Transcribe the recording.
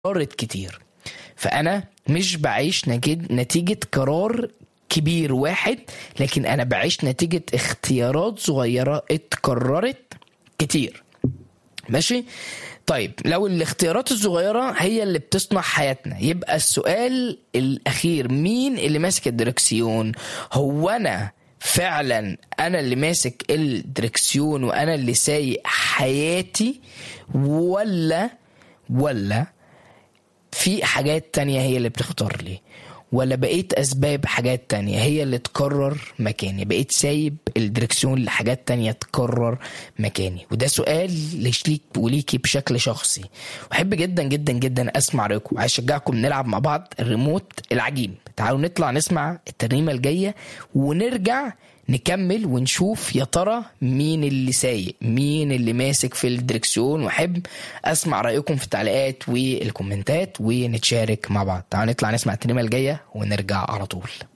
قررت كتير فانا مش بعيش نجد- نتيجه قرار كبير واحد لكن انا بعيش نتيجه اختيارات صغيره اتكررت كتير ماشي طيب لو الاختيارات الصغيرة هي اللي بتصنع حياتنا يبقى السؤال الأخير مين اللي ماسك الدركسيون هو أنا فعلا أنا اللي ماسك الدركسيون وأنا اللي سايق حياتي ولا ولا في حاجات تانية هي اللي بتختار لي ولا بقيت اسباب حاجات تانية هي اللي تقرر مكاني بقيت سايب الدركسيون لحاجات تانية تقرر مكاني وده سؤال ليش ليك وليكي بشكل شخصي واحب جدا جدا جدا اسمع رايكم عايز اشجعكم نلعب مع بعض الريموت العجيب تعالوا نطلع نسمع الترنيمة الجاية ونرجع نكمل ونشوف يا ترى مين اللي سايق مين اللي ماسك في الدركسيون واحب اسمع رايكم في التعليقات والكومنتات ونتشارك مع بعض تعالوا نطلع نسمع الترنيمه الجايه ونرجع على طول